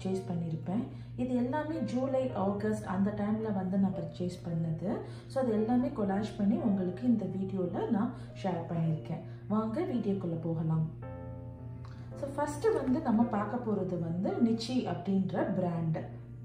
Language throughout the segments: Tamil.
பர்ச்சேஸ் பண்ணியிருப்பேன் இது எல்லாமே ஜூலை ஆகஸ்ட் அந்த டைமில் வந்து நான் பர்ச்சேஸ் பண்ணது ஸோ அது எல்லாமே கொலாஷ் பண்ணி உங்களுக்கு இந்த வீடியோவில் நான் ஷேர் பண்ணியிருக்கேன் வாங்க வீடியோக்குள்ளே போகலாம் ஸோ ஃபஸ்ட்டு வந்து நம்ம பார்க்க போகிறது வந்து நிச்சி அப்படின்ற பிராண்டு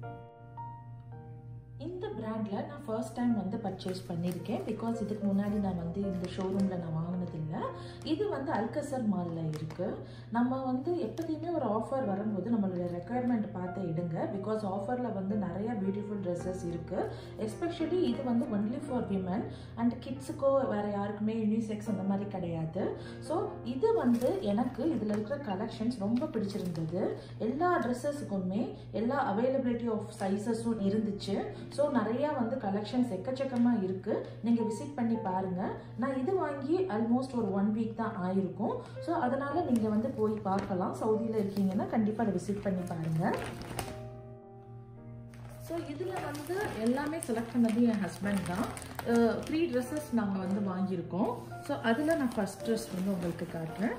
இந்த பிராண்டில் நான் ஃபர்ஸ்ட் டைம் வந்து பர்ச்சேஸ் பண்ணியிருக்கேன் பிகாஸ் இதுக்கு முன்னாடி நான் வந்து இந்த ஷோரூமில் நான் வாங்கினதில்லை இது வந்து அல்கசர் மாலில் இருக்குது நம்ம வந்து எப்போதையுமே ஒரு ஆஃபர் வரும்போது நம்மளோட ரெக்குயர்மெண்ட் பார்த்து எடுங்க பிகாஸ் ஆஃபரில் வந்து நிறைய பியூட்டிஃபுல் ட்ரெஸ்ஸஸ் இருக்குது எஸ்பெஷலி இது வந்து ஒன்லி ஃபார் விமன் அண்ட் கிட்ஸுக்கோ வேறு யாருக்குமே யூனிசெக்ஸ் அந்த மாதிரி கிடையாது ஸோ இது வந்து எனக்கு இதில் இருக்கிற கலெக்ஷன்ஸ் ரொம்ப பிடிச்சிருந்தது எல்லா ட்ரெஸ்ஸஸுக்குமே எல்லா அவைலபிலிட்டி ஆஃப் சைஸஸும் இருந்துச்சு ஸோ நிறையா வந்து கலெக்ஷன்ஸ் எக்கச்சக்கமாக இருக்குது நீங்கள் விசிட் பண்ணி பாருங்கள் நான் இது வாங்கி ஆல்மோஸ்ட் ஒரு ஒன் வீக் தான் ஆயிருக்கும் ஸோ அதனால் நீங்கள் வந்து போய் பார்க்கலாம் சவுதியில் இருக்கீங்கன்னா கண்டிப்பாக அதை விசிட் பண்ணி பாருங்கள் ஸோ இதில் வந்து எல்லாமே செலக்ட் பண்ணது என் ஹஸ்பண்ட் தான் த்ரீ ட்ரெஸ்ஸஸ் நாங்கள் வந்து வாங்கியிருக்கோம் ஸோ அதில் நான் ஃபஸ்ட் ட்ரெஸ் வந்து உங்களுக்கு காட்டுறேன்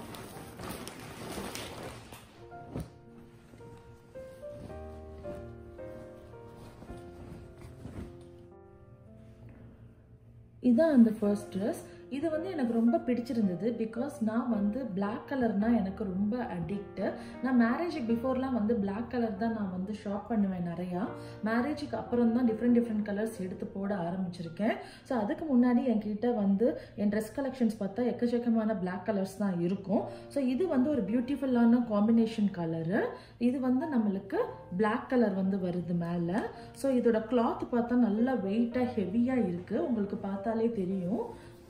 இதுதான் அந்த ஃபர்ஸ்ட் ட்ரெஸ் இது வந்து எனக்கு ரொம்ப பிடிச்சிருந்தது பிகாஸ் நான் வந்து பிளாக் கலர்னால் எனக்கு ரொம்ப அடிக்ட்டு நான் மேரேஜுக்கு பிஃபோர்லாம் வந்து பிளாக் கலர் தான் நான் வந்து ஷாப் பண்ணுவேன் நிறையா மேரேஜுக்கு அப்புறம் தான் டிஃப்ரெண்ட் டிஃப்ரெண்ட் கலர்ஸ் எடுத்து போட ஆரம்பிச்சிருக்கேன் ஸோ அதுக்கு முன்னாடி என்கிட்ட வந்து என் ட்ரெஸ் கலெக்ஷன்ஸ் பார்த்தா எக்கச்சக்கமான பிளாக் கலர்ஸ் தான் இருக்கும் ஸோ இது வந்து ஒரு பியூட்டிஃபுல்லான காம்பினேஷன் கலரு இது வந்து நம்மளுக்கு பிளாக் கலர் வந்து வருது மேலே ஸோ இதோட கிளாத் பார்த்தா நல்லா வெயிட்டாக ஹெவியாக இருக்குது உங்களுக்கு பார்த்தாலே தெரியும்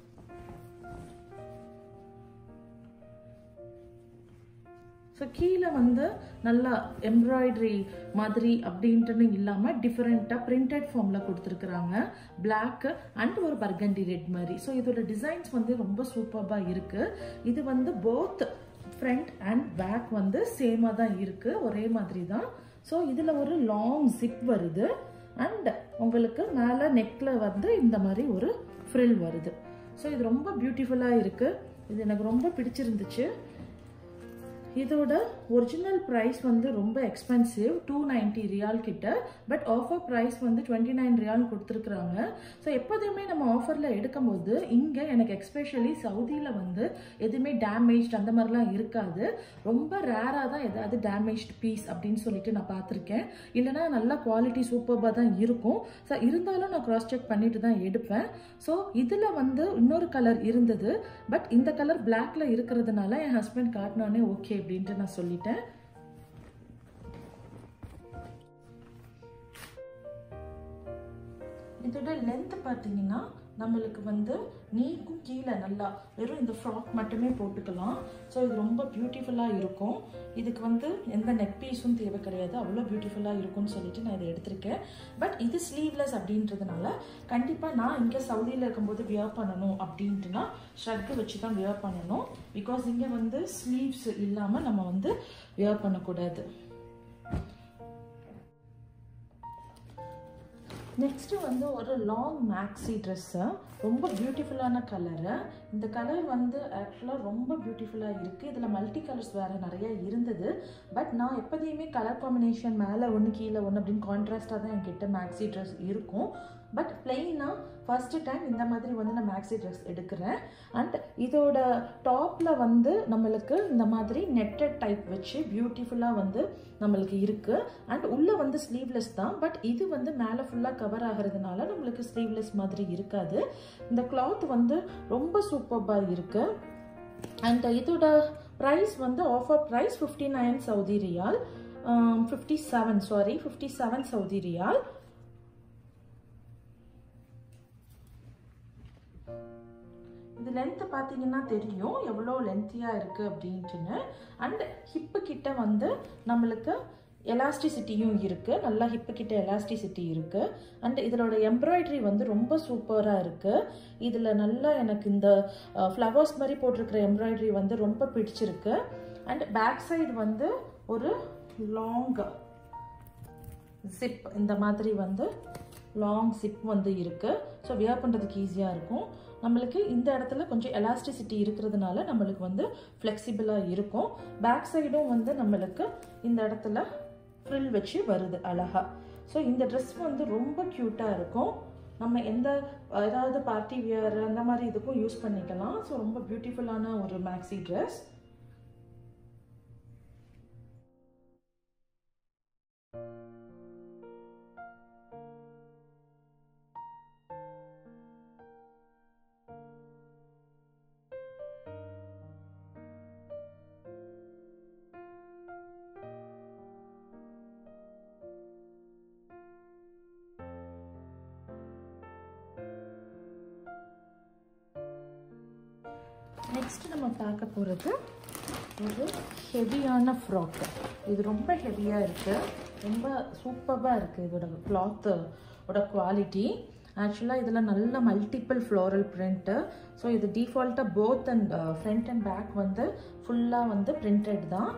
ஸோ கீழே வந்து நல்லா எம்ப்ராய்டரி மாதிரி அப்படின்ட்டுன்னு இல்லாமல் டிஃப்ரெண்ட்டாக பிரிண்டட் ஃபார்மில் கொடுத்துருக்குறாங்க பிளாக் அண்ட் ஒரு பர்கண்டி ரெட் மாதிரி ஸோ இதோட டிசைன்ஸ் வந்து ரொம்ப சூப்பராக இருக்குது இது வந்து போத் ஃப்ரண்ட் அண்ட் பேக் வந்து சேமாக தான் இருக்குது ஒரே மாதிரி தான் ஸோ இதில் ஒரு லாங் ஜிப் வருது அண்ட் உங்களுக்கு மேலே நெக்கில் வந்து இந்த மாதிரி ஒரு ஃப்ரில் வருது ஸோ இது ரொம்ப பியூட்டிஃபுல்லாக இருக்குது இது எனக்கு ரொம்ப பிடிச்சிருந்துச்சு இதோட ஒரிஜினல் ப்ரைஸ் வந்து ரொம்ப எக்ஸ்பென்சிவ் டூ நைன்ட்டி ரியால் கிட்ட பட் ஆஃபர் ப்ரைஸ் வந்து டுவெண்ட்டி நைன் ரியால் கொடுத்துருக்குறாங்க ஸோ எப்போதுமே நம்ம ஆஃபரில் எடுக்கும்போது இங்கே எனக்கு எக்ஸ்பெஷலி சவுதியில் வந்து எதுவுமே டேமேஜ் அந்த மாதிரிலாம் இருக்காது ரொம்ப ரேராக தான் எதாவது டேமேஜ்டு பீஸ் அப்படின்னு சொல்லிட்டு நான் பார்த்துருக்கேன் இல்லைனா நல்ல குவாலிட்டி சூப்பராக தான் இருக்கும் ஸோ இருந்தாலும் நான் க்ராஸ் செக் பண்ணிட்டு தான் எடுப்பேன் ஸோ இதில் வந்து இன்னொரு கலர் இருந்தது பட் இந்த கலர் பிளாக்ல இருக்கிறதுனால என் ஹஸ்பண்ட் காட்டினோடனே ஓகே அப்படின்ட்டு நான் சொல்லிட்டேன் இதோட லென்த் பார்த்தீங்கன்னா நம்மளுக்கு வந்து நீக்கும் கீழே நல்லா வெறும் இந்த ஃப்ராக் மட்டுமே போட்டுக்கலாம் ஸோ இது ரொம்ப பியூட்டிஃபுல்லாக இருக்கும் இதுக்கு வந்து எந்த நெக் பீஸும் தேவை கிடையாது அவ்வளோ பியூட்டிஃபுல்லாக இருக்கும்னு சொல்லிட்டு நான் இதை எடுத்திருக்கேன் பட் இது ஸ்லீவ்லெஸ் அப்படின்றதுனால கண்டிப்பாக நான் இங்கே சவுதியில் இருக்கும்போது வியர் பண்ணணும் அப்படின்ட்டுனா ஷர்ட்டு வச்சு தான் வியர் பண்ணணும் பிகாஸ் இங்கே வந்து ஸ்லீவ்ஸ் இல்லாமல் நம்ம வந்து வியர் பண்ணக்கூடாது நெக்ஸ்ட்டு வந்து ஒரு லாங் மேக்ஸி ட்ரெஸ்ஸு ரொம்ப பியூட்டிஃபுல்லான கலரு இந்த கலர் வந்து ஆக்சுவலாக ரொம்ப பியூட்டிஃபுல்லாக இருக்குது இதில் மல்டி கலர்ஸ் வேறு நிறைய இருந்தது பட் நான் எப்போதையுமே கலர் காம்பினேஷன் மேலே ஒன்று கீழே ஒன்று அப்படின்னு கான்ட்ராஸ்டாக தான் என்கிட்ட மேக்ஸி ட்ரெஸ் இருக்கும் பட் பிளெயினாக ஃபஸ்ட்டு டைம் இந்த மாதிரி வந்து நான் மேக்ஸி ட்ரெஸ் எடுக்கிறேன் அண்ட் இதோட டாப்பில் வந்து நம்மளுக்கு இந்த மாதிரி நெட்டட் டைப் வச்சு பியூட்டிஃபுல்லாக வந்து நம்மளுக்கு இருக்குது அண்ட் உள்ளே வந்து ஸ்லீவ்லெஸ் தான் பட் இது வந்து மேலே ஃபுல்லாக கவர் ஆகிறதுனால நம்மளுக்கு ஸ்லீவ்லெஸ் மாதிரி இருக்காது இந்த கிளாத் வந்து ரொம்ப சூப்பர்பாக இருக்குது அண்ட் இதோட ப்ரைஸ் வந்து offer price fifty nine Saudi riyal fifty seven sorry fifty seven Saudi riyal இது லென்த்து பார்த்தீங்கன்னா தெரியும் எவ்வளோ லென்த்தியாக இருக்குது அப்படின்ட்டுன்னு அண்ட் ஹிப்பு கிட்ட வந்து நம்மளுக்கு எலாஸ்டிசிட்டியும் இருக்குது நல்லா ஹிப்பு கிட்ட எலாஸ்டிசிட்டி இருக்குது அண்ட் இதனோட எம்ப்ராய்டரி வந்து ரொம்ப சூப்பராக இருக்குது இதில் நல்லா எனக்கு இந்த ஃப்ளவர்ஸ் மாதிரி போட்டிருக்கிற எம்ப்ராய்டரி வந்து ரொம்ப பிடிச்சிருக்கு அண்ட் பேக் சைடு வந்து ஒரு லாங் ஜிப் இந்த மாதிரி வந்து லாங் ஜிப் வந்து இருக்குது ஸோ வியர் பண்ணுறதுக்கு ஈஸியாக இருக்கும் நம்மளுக்கு இந்த இடத்துல கொஞ்சம் எலாஸ்டிசிட்டி இருக்கிறதுனால நம்மளுக்கு வந்து ஃப்ளெக்சிபிளாக இருக்கும் பேக் சைடும் வந்து நம்மளுக்கு இந்த இடத்துல ஃப்ரில் வச்சு வருது அழகா ஸோ இந்த ட்ரெஸ் வந்து ரொம்ப க்யூட்டாக இருக்கும் நம்ம எந்த ஏதாவது பார்ட்டி வியர் அந்த மாதிரி இதுக்கும் யூஸ் பண்ணிக்கலாம் ஸோ ரொம்ப பியூட்டிஃபுல்லான ஒரு மேக்ஸி ட்ரெஸ் நெக்ஸ்ட் நம்ம பார்க்க போகிறது ஒரு ஹெவியான ஃப்ராக்கு இது ரொம்ப ஹெவியாக இருக்குது ரொம்ப சூப்பராக இருக்குது இதோட கிளாத்து ஓட குவாலிட்டி ஆக்சுவலாக இதில் நல்ல மல்டிபிள் ஃப்ளோரல் பிரிண்ட்டு ஸோ இது டிஃபால்ட்டாக both and front and back வந்து ஃபுல்லாக வந்து பிரிண்டட் தான்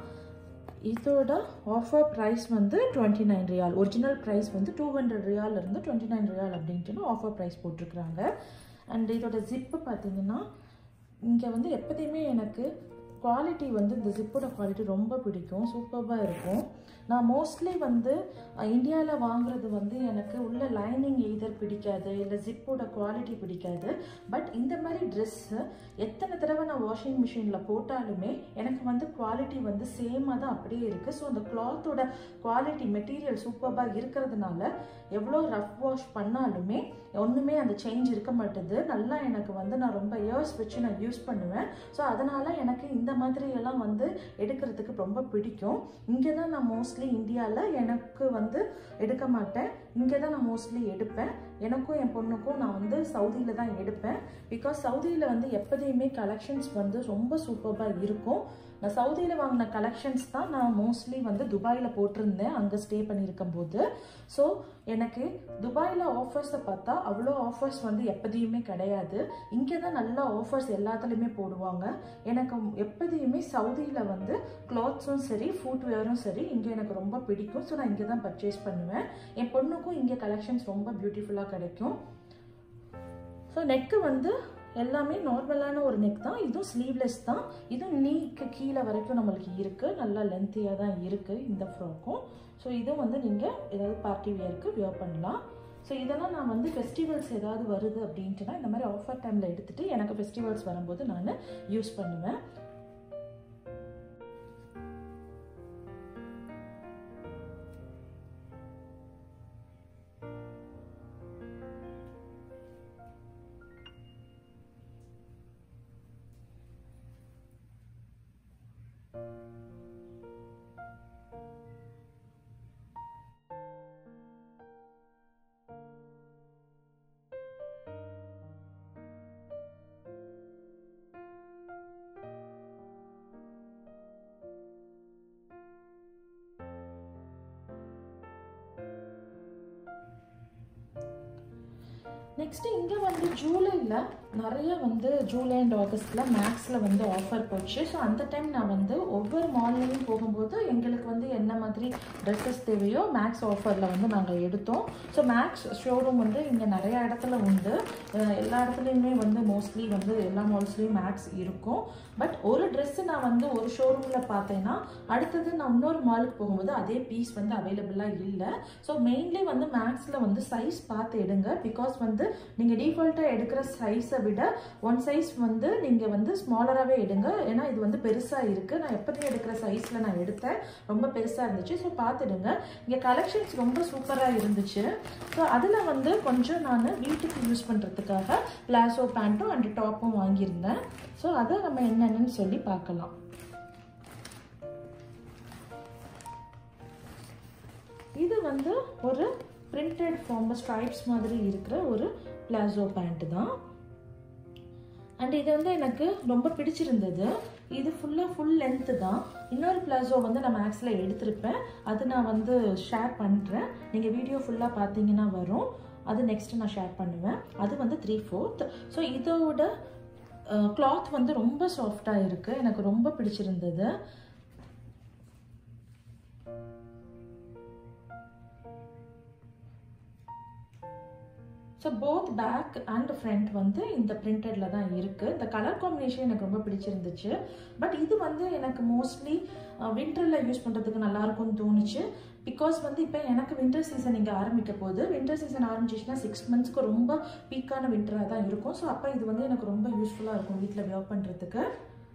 இதோட ஆஃபர் ப்ரைஸ் வந்து twenty nine riyal original price வந்து டூ ஹண்ட்ரட் ரியால் இருந்து டுவெண்ட்டி நைன் ரியால் அப்படின்ட்டு ஆஃபர் ப்ரைஸ் போட்டிருக்கிறாங்க அண்ட் இதோட ஜிப்பு பார்த்தீங்கன்னா இங்கே வந்து எப்போதையுமே எனக்கு குவாலிட்டி வந்து இந்த ஜிப்போட குவாலிட்டி ரொம்ப பிடிக்கும் சூப்பராக இருக்கும் நான் மோஸ்ட்லி வந்து இந்தியாவில் வாங்குறது வந்து எனக்கு உள்ள லைனிங் எய்தர் பிடிக்காது இல்லை ஜிப்போட குவாலிட்டி பிடிக்காது பட் இந்த மாதிரி ட்ரெஸ்ஸு எத்தனை தடவை நான் வாஷிங் மிஷினில் போட்டாலுமே எனக்கு வந்து குவாலிட்டி வந்து சேமாக தான் அப்படியே இருக்குது ஸோ அந்த கிளாத்தோட குவாலிட்டி மெட்டீரியல் சூப்பராக இருக்கிறதுனால எவ்வளோ ரஃப் வாஷ் பண்ணாலுமே ஒன்றுமே அந்த சேஞ்ச் இருக்க மாட்டுது நல்லா எனக்கு வந்து நான் ரொம்ப இயர்ஸ் வச்சு நான் யூஸ் பண்ணுவேன் ஸோ அதனால் எனக்கு இந்த மாதிரி எல்லாம் வந்து எடுக்கிறதுக்கு ரொம்ப பிடிக்கும் இங்கே தான் நான் மோஸ்ட்லி இந்தியாவில் எனக்கு வந்து எடுக்க மாட்டேன் இங்கே தான் நான் மோஸ்ட்லி எடுப்பேன் எனக்கும் என் பொண்ணுக்கும் நான் வந்து சவுதியில் தான் எடுப்பேன் பிகாஸ் சவுதியில் வந்து எப்போதையுமே கலெக்ஷன்ஸ் வந்து ரொம்ப சூப்பராக இருக்கும் நான் சவுதியில் வாங்கின கலெக்ஷன்ஸ் தான் நான் மோஸ்ட்லி வந்து துபாயில் போட்டிருந்தேன் அங்கே ஸ்டே பண்ணியிருக்கும் போது ஸோ எனக்கு துபாயில் ஆஃபர்ஸை பார்த்தா அவ்வளோ ஆஃபர்ஸ் வந்து எப்போதையுமே கிடையாது இங்கே தான் நல்ல ஆஃபர்ஸ் எல்லாத்துலேயுமே போடுவாங்க எனக்கு எப்போதையுமே சவுதியில் வந்து கிளாத்ஸும் சரி ஃபுட்வேரும் சரி இங்கே எனக்கு ரொம்ப பிடிக்கும் ஸோ நான் இங்கே தான் பர்ச்சேஸ் பண்ணுவேன் என் பொண்ணுக்கும் இங்கே கலெக்ஷன்ஸ் ரொம்ப பியூட்டிஃபுல்லாக கிடைக்கும் ஸோ நெக்கு வந்து எல்லாமே நார்மலான ஒரு நெக் தான் இதுவும் ஸ்லீவ்லெஸ் தான் இதுவும் நீக்கு கீழே வரைக்கும் நம்மளுக்கு இருக்குது நல்லா லென்த்தியாக தான் இருக்குது இந்த ஃப்ராக்கும் ஸோ இதுவும் வந்து நீங்கள் ஏதாவது பார்ட்டி வியருக்கு வியர் பண்ணலாம் ஸோ இதெல்லாம் நான் வந்து ஃபெஸ்டிவல்ஸ் ஏதாவது வருது அப்படின்ட்டுனா இந்த மாதிரி ஆஃபர் டைமில் எடுத்துகிட்டு எனக்கு ஃபெஸ்டிவல்ஸ் வரும்போது நான் யூஸ் பண்ணுவேன் நெக்ஸ்ட் இங்கே வந்து ஜூலையில் நிறைய வந்து ஜூலை அண்ட் ஆகஸ்ட்டில் மேக்ஸில் வந்து ஆஃபர் போச்சு ஸோ அந்த டைம் நான் வந்து ஒவ்வொரு மால்லையும் போகும்போது எங்களுக்கு வந்து என்ன மாதிரி ட்ரெஸ்ஸஸ் தேவையோ மேக்ஸ் ஆஃபரில் வந்து நாங்கள் எடுத்தோம் ஸோ மேக்ஸ் ஷோரூம் வந்து இங்கே நிறைய இடத்துல உண்டு அஹ் எல்லா இடத்துலையுமே வந்து மோஸ்ட்லி வந்து எல்லா மால்ஸ்லேயும் மேக்ஸ் இருக்கும் பட் ஒரு ட்ரெஸ்ஸு நான் வந்து ஒரு ஷோரூமில் பார்த்தேன்னா அடுத்தது நான் இன்னொரு மாலுக்கு போகும்போது அதே பீஸ் வந்து அவைலபிளாக இல்லை ஸோ மெயின்லி வந்து மேக்ஸில் வந்து சைஸ் பார்த்து எடுங்க பிகாஸ் வந்து நீங்கள் டிஃபால்ட்டாக எடுக்கிற சைஸை விட ஒன் சைஸ் வந்து நீங்கள் வந்து ஸ்மாலராகவே எடுங்க ஏன்னா இது வந்து பெருசாக இருக்குது நான் எப்போதையும் எடுக்கிற சைஸில் நான் எடுத்தேன் ரொம்ப பெருசாக இருந்துச்சு ஸோ பார்த்துடுங்க இங்கே கலெக்ஷன்ஸ் ரொம்ப சூப்பராக இருந்துச்சு ஸோ அதில் வந்து கொஞ்சம் நான் வீட்டுக்கு யூஸ் பண்ணுறதுக்காக பிளாசோ பேண்ட்டும் அண்ட் டாப்பும் வாங்கியிருந்தேன் ஸோ அதை நம்ம என்னென்னு சொல்லி பார்க்கலாம் இது வந்து ஒரு பிரிண்டட் ஃபார்ம் ஸ்ட்ரைப்ஸ் மாதிரி இருக்கிற ஒரு பிளாசோ பேண்ட் தான் அண்ட் இது வந்து எனக்கு ரொம்ப பிடிச்சிருந்தது இது ஃபுல்லாக ஃபுல் லென்த்து தான் இன்னொரு பிளாசோ வந்து நான் மேக்ஸில் எடுத்திருப்பேன் அது நான் வந்து ஷேர் பண்ணுறேன் நீங்கள் வீடியோ ஃபுல்லாக பார்த்தீங்கன்னா வரும் அது நெக்ஸ்ட்டு நான் ஷேர் பண்ணுவேன் அது வந்து த்ரீ ஃபோர்த் ஸோ இதோட கிளாத் வந்து ரொம்ப சாஃப்டாக இருக்குது எனக்கு ரொம்ப பிடிச்சிருந்தது so both back and front வந்து இந்த பிரிண்டடில் தான் இருக்குது இந்த கலர் காம்பினேஷன் எனக்கு ரொம்ப பிடிச்சிருந்துச்சு பட் இது வந்து எனக்கு மோஸ்ட்லி வின்டரில் யூஸ் பண்ணுறதுக்கு நல்லாயிருக்கும்னு தோணுச்சு பிகாஸ் வந்து இப்போ எனக்கு வின்டர் சீசன் இங்கே ஆரம்பிக்க போகுது வின்டர் சீசன் ஆரம்பிச்சிச்சுன்னா சிக்ஸ் மந்த்ஸ்க்கு ரொம்ப பீக்கான வின்டராக தான் இருக்கும் ஸோ அப்போ இது வந்து எனக்கு ரொம்ப யூஸ்ஃபுல்லாக இருக்கும் வீட்டில் வியர் பண்ணுறதுக்கு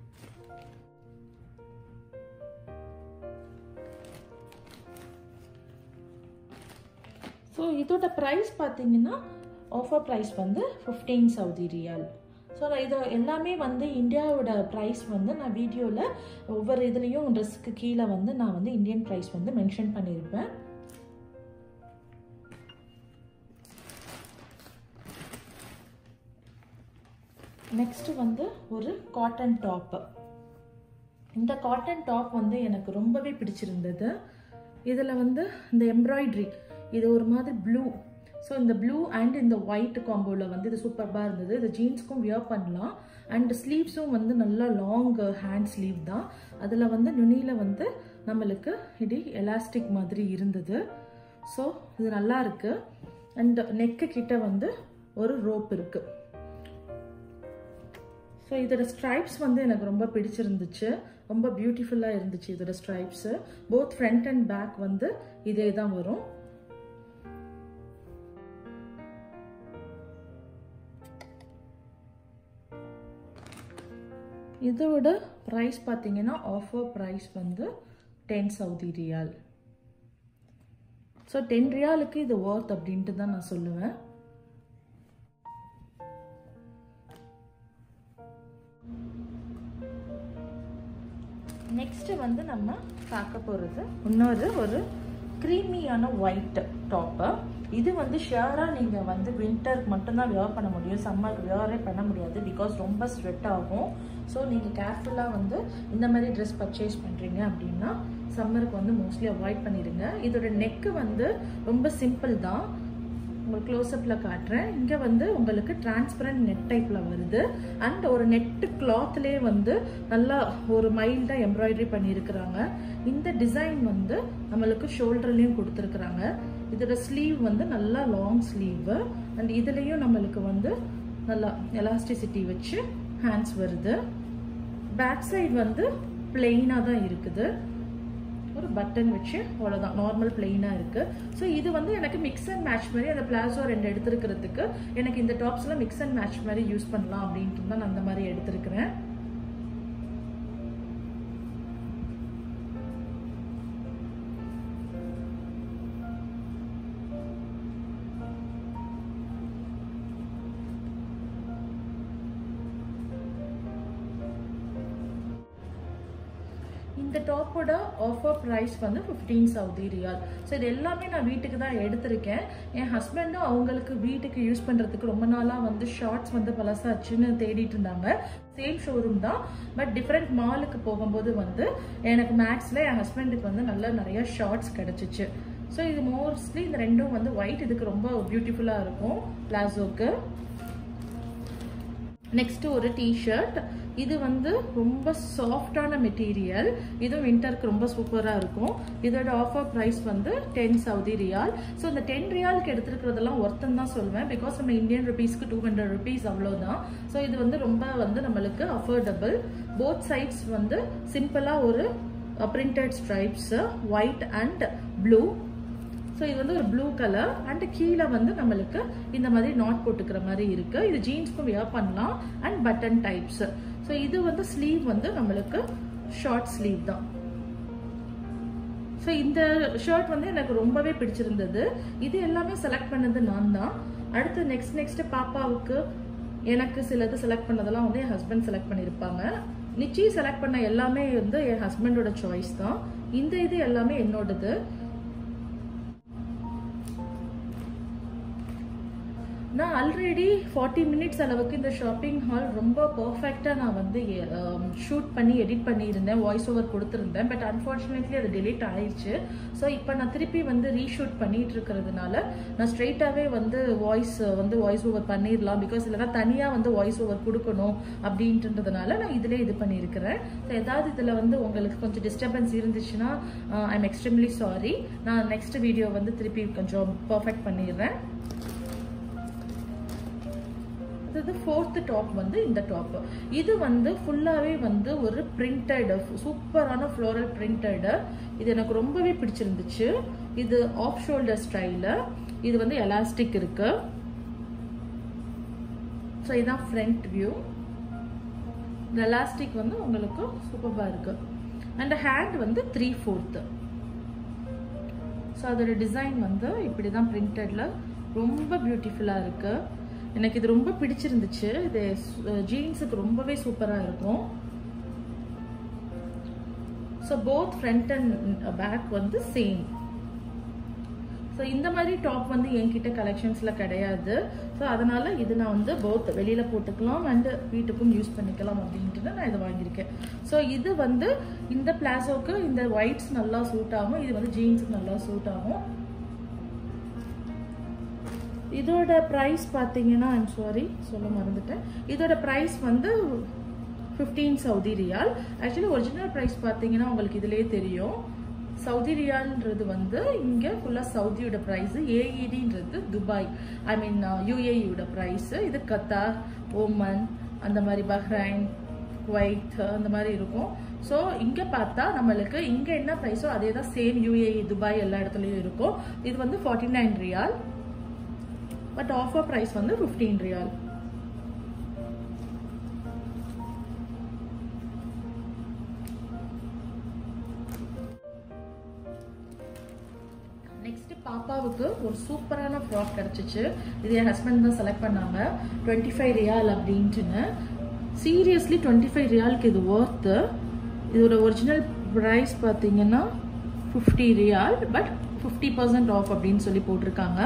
ஸோ இதோட ப்ரைஸ் பார்த்தீங்கன்னா ஆஃபர் ப்ரைஸ் வந்து ஃபிஃப்டீன் சவுதி ரியால் ஸோ இது எல்லாமே வந்து இந்தியாவோட ப்ரைஸ் வந்து நான் வீடியோவில் ஒவ்வொரு இதுலேயும் ட்ரெஸ்க்கு கீழே வந்து நான் வந்து இந்தியன் ப்ரைஸ் வந்து மென்ஷன் பண்ணியிருப்பேன் நெக்ஸ்ட் வந்து ஒரு காட்டன் டாப்பு இந்த காட்டன் டாப் வந்து எனக்கு ரொம்பவே பிடிச்சிருந்தது இதில் வந்து இந்த எம்ப்ராய்ட்ரி இது ஒரு மாதிரி ப்ளூ ஸோ இந்த ப்ளூ அண்ட் இந்த ஒயிட் காம்போவில் வந்து இது சூப்பராக இருந்தது இது ஜீன்ஸ்க்கும் வியர் பண்ணலாம் அண்ட் ஸ்லீவ்ஸும் வந்து நல்லா லாங் ஹேண்ட் ஸ்லீவ் தான் அதில் வந்து நுனியில் வந்து நம்மளுக்கு இது எலாஸ்டிக் மாதிரி இருந்தது ஸோ இது நல்லா இருக்கு அண்ட் நெக்கு கிட்ட வந்து ஒரு ரோப் இருக்கு ஸோ இதோட ஸ்ட்ரைப்ஸ் வந்து எனக்கு ரொம்ப பிடிச்சிருந்துச்சு ரொம்ப பியூட்டிஃபுல்லாக இருந்துச்சு இதோட stripes both front and back வந்து இதே தான் வரும் இதோட ப்ரைஸ் பார்த்தீங்கன்னா ஆஃபர் ப்ரைஸ் வந்து ten Saudi riyal so ten ரியாலுக்கு இது ஒர்த் அப்படின்ட்டு தான் நான் சொல்லுவேன் நெக்ஸ்ட் வந்து நம்ம பார்க்க போகிறது இன்னொரு ஒரு க்ரீமியான ஒயிட் டாப்பு இது வந்து ஷியராக நீங்கள் வந்து வின்டருக்கு மட்டும்தான் வியர் பண்ண முடியும் சம்மருக்கு வியரே பண்ண முடியாது பிகாஸ் ரொம்ப ஸ்வெட் ஆகும் ஸோ நீங்கள் கேர்ஃபுல்லாக வந்து இந்த மாதிரி ட்ரெஸ் பர்ச்சேஸ் பண்ணுறீங்க அப்படின்னா சம்மருக்கு வந்து மோஸ்ட்லி அவாய்ட் பண்ணிடுங்க இதோட நெக்கு வந்து ரொம்ப சிம்பிள் தான் உங்களுக்கு க்ளோஸ்அப்பில் காட்டுறேன் இங்கே வந்து உங்களுக்கு டிரான்ஸ்பரண்ட் நெட் டைப்பில் வருது அண்ட் ஒரு நெட்டு கிளாத்லேயே வந்து நல்லா ஒரு மைல்டாக எம்ப்ராய்டரி பண்ணியிருக்கிறாங்க இந்த டிசைன் வந்து நம்மளுக்கு ஷோல்டர்லேயும் கொடுத்துருக்குறாங்க இதோட ஸ்லீவ் வந்து நல்லா லாங் ஸ்லீவ் அண்ட் இதுலேயும் நம்மளுக்கு வந்து நல்லா எலாஸ்டிசிட்டி வச்சு ஹேண்ட்ஸ் வருது பேக் சைடு வந்து பிளெயினாக தான் இருக்குது ஒரு பட்டன் வச்சு அவ்வளோதான் நார்மல் பிளெயினாக இருக்குது ஸோ இது வந்து எனக்கு மிக்ஸ் அண்ட் மேட்ச் மாதிரி அந்த பிளாசோ ரெண்டு எடுத்துருக்கிறதுக்கு எனக்கு இந்த டாப்ஸ்லாம் மிக்ஸ் அண்ட் மேட்ச் மாதிரி யூஸ் பண்ணலாம் அப்படின்ட்டு தான் நான் அந்த மாதிரி எடுத்துருக்கிறேன் இந்த டாப்போட ஆஃபர் ப்ரைஸ் வந்து ஃபிஃப்டீன் சவுதி ரியால் ஸோ இது எல்லாமே நான் வீட்டுக்கு தான் எடுத்திருக்கேன் என் ஹஸ்பண்டும் அவங்களுக்கு வீட்டுக்கு யூஸ் பண்ணுறதுக்கு ரொம்ப நாளாக வந்து ஷார்ட்ஸ் வந்து பழசாச்சுன்னு தேடிட்டு இருந்தாங்க சேம் ஷோரூம் தான் பட் டிஃப்ரெண்ட் மாலுக்கு போகும்போது வந்து எனக்கு மேக்ஸில் என் ஹஸ்பண்டுக்கு வந்து நல்ல நிறைய ஷார்ட்ஸ் கிடச்சிச்சு ஸோ இது மோஸ்ட்லி இந்த ரெண்டும் வந்து ஒயிட் இதுக்கு ரொம்ப பியூட்டிஃபுல்லாக இருக்கும் பிளாசோக்கு நெக்ஸ்ட் ஒரு டிஷர்ட் இது வந்து ரொம்ப சாஃப்டான மெட்டீரியல் இதுவும் வின்டருக்கு ரொம்ப சூப்பராக இருக்கும் இதோட ஆஃபர் ப்ரைஸ் வந்து டென் சவுதி ரியால் ஸோ இந்த டென் ரியாலுக்கு எடுத்துருக்கிறதெல்லாம் ஒர்த்தன் தான் சொல்லுவேன் பிகாஸ் நம்ம இந்தியன் ருபீஸ்க்கு டூ ஹண்ட்ரட் ருபீஸ் அவ்வளோதான் ஸோ இது வந்து ரொம்ப வந்து நம்மளுக்கு அஃபோர்டபுள் போத் சைட்ஸ் வந்து சிம்பிளாக ஒரு printed stripes white and blue so இது வந்து ஒரு ப்ளூ கலர் அண்ட் கீழே வந்து நம்மளுக்கு இந்த மாதிரி நாட் போட்டுக்கிற மாதிரி இருக்கு இது ஜீன்ஸ்க்கும் வியர் பண்ணலாம் அண்ட் பட்டன் டைப்ஸ் ஸோ இது வந்து ஸ்லீவ் வந்து நம்மளுக்கு ஷார்ட் ஸ்லீவ் தான் ஸோ இந்த ஷர்ட் வந்து எனக்கு ரொம்பவே பிடிச்சிருந்தது இது எல்லாமே செலக்ட் பண்ணது நான் தான் அடுத்து நெக்ஸ்ட் நெக்ஸ்ட் பாப்பாவுக்கு எனக்கு சிலது செலக்ட் பண்ணதெல்லாம் வந்து என் ஹஸ்பண்ட் செலக்ட் பண்ணியிருப்பாங்க நிச்சி செலக்ட் பண்ண எல்லாமே வந்து என் ஹஸ்பண்டோட சாய்ஸ் தான் இந்த இது எல்லாமே என்னோடது நான் ஆல்ரெடி ஃபார்ட்டி மினிட்ஸ் அளவுக்கு இந்த ஷாப்பிங் ஹால் ரொம்ப பர்ஃபெக்டாக நான் வந்து ஷூட் பண்ணி எடிட் பண்ணியிருந்தேன் வாய்ஸ் ஓவர் கொடுத்துருந்தேன் பட் அன்ஃபார்ச்சுனேட்லி அது டெலிட் ஆயிடுச்சு ஸோ இப்போ நான் திருப்பி வந்து ரீஷூட் பண்ணிட்டு இருக்கிறதுனால நான் ஸ்ட்ரெயிட்டாகவே வந்து வாய்ஸ் வந்து வாய்ஸ் ஓவர் பண்ணிடலாம் பிகாஸ் இல்லைனா தனியாக வந்து வாய்ஸ் ஓவர் கொடுக்கணும் அப்படின்றதுனால நான் இதிலே இது பண்ணியிருக்கிறேன் ஸோ ஏதாவது இதில் வந்து உங்களுக்கு கொஞ்சம் டிஸ்டர்பன்ஸ் இருந்துச்சுன்னா ஐ எம் எக்ஸ்ட்ரீம்லி சாரி நான் நெக்ஸ்ட் வீடியோ வந்து திருப்பி கொஞ்சம் பர்ஃபெக்ட் பண்ணிடுறேன் அடுத்தது ஃபோர்த்து டாப் வந்து இந்த டாப் இது வந்து ஃபுல்லாகவே வந்து ஒரு பிரிண்டட் சூப்பரான ஃப்ளோரல் பிரிண்டடு இது எனக்கு ரொம்பவே பிடிச்சிருந்துச்சு இது ஆஃப் ஷோல்டர் ஸ்டைலு இது வந்து எலாஸ்டிக் இருக்கு ஸோ இதுதான் ஃப்ரண்ட் வியூ இந்த எலாஸ்டிக் வந்து உங்களுக்கு சூப்பராக இருக்கு அண்ட் ஹேண்ட் வந்து த்ரீ ஃபோர்த்து ஸோ அதோட டிசைன் வந்து இப்படி தான் பிரிண்டடில் ரொம்ப பியூட்டிஃபுல்லாக இருக்கு எனக்கு இது ரொம்ப பிடிச்சிருந்துச்சு இது ஜீன்ஸுக்கு ரொம்பவே சூப்பராக இருக்கும் so both front and back வந்து சேம் ஸோ இந்த மாதிரி டாப் வந்து என்கிட்ட கலெக்ஷன்ஸில் கிடையாது ஸோ அதனால இது நான் வந்து போத் வெளியில் போட்டுக்கலாம் அண்ட் வீட்டுக்கும் யூஸ் பண்ணிக்கலாம் அப்படின்ட்டு நான் இதை வாங்கியிருக்கேன் ஸோ இது வந்து இந்த பிளாசோக்கு இந்த ஒயிட்ஸ் நல்லா சூட் ஆகும் இது வந்து ஜீன்ஸுக்கு நல்லா சூட் ஆகும் இதோட ப்ரைஸ் பார்த்தீங்கன்னா ஐம் சாரி சொல்ல மறந்துட்டேன் இதோட ப்ரைஸ் வந்து fifteen Saudi riyal actually original price பார்த்தீங்கன்னா உங்களுக்கு இதிலே தெரியும் சவுதி ரியால்ன்றது வந்து இங்கே ஃபுல்லாக சவுதியோட ப்ரைஸு ஏஇடின்றது துபாய் ஐ மீன் யூஏஇயோட ப்ரைஸு இது கத்தார் ஓமன் அந்த மாதிரி பஹ்ரைன் குவைத் அந்த மாதிரி இருக்கும் ஸோ இங்கே பார்த்தா நம்மளுக்கு இங்கே என்ன ப்ரைஸோ அதே தான் சேம் யூஏஇ துபாய் எல்லா இடத்துலையும் இருக்கும் இது வந்து forty nine riyal but offer price வந்து ஃபிஃப்டீன் ரியால் நெக்ஸ்ட் பாப்பாவுக்கு ஒரு சூப்பரான ஃப்ராக் கிடச்சிச்சு இது என் ஹஸ்பண்ட் தான் செலக்ட் பண்ணாங்க டுவெண்ட்டி ஃபைவ் ரியால் அப்படின்ட்டுன்னு சீரியஸ்லி டுவெண்ட்டி ஃபைவ் ரியாலுக்கு இது ஒர்த்து இதோட ஒரிஜினல் ப்ரைஸ் பார்த்தீங்கன்னா fifty riyal but fifty percent off அப்படின்னு சொல்லி போட்டிருக்காங்க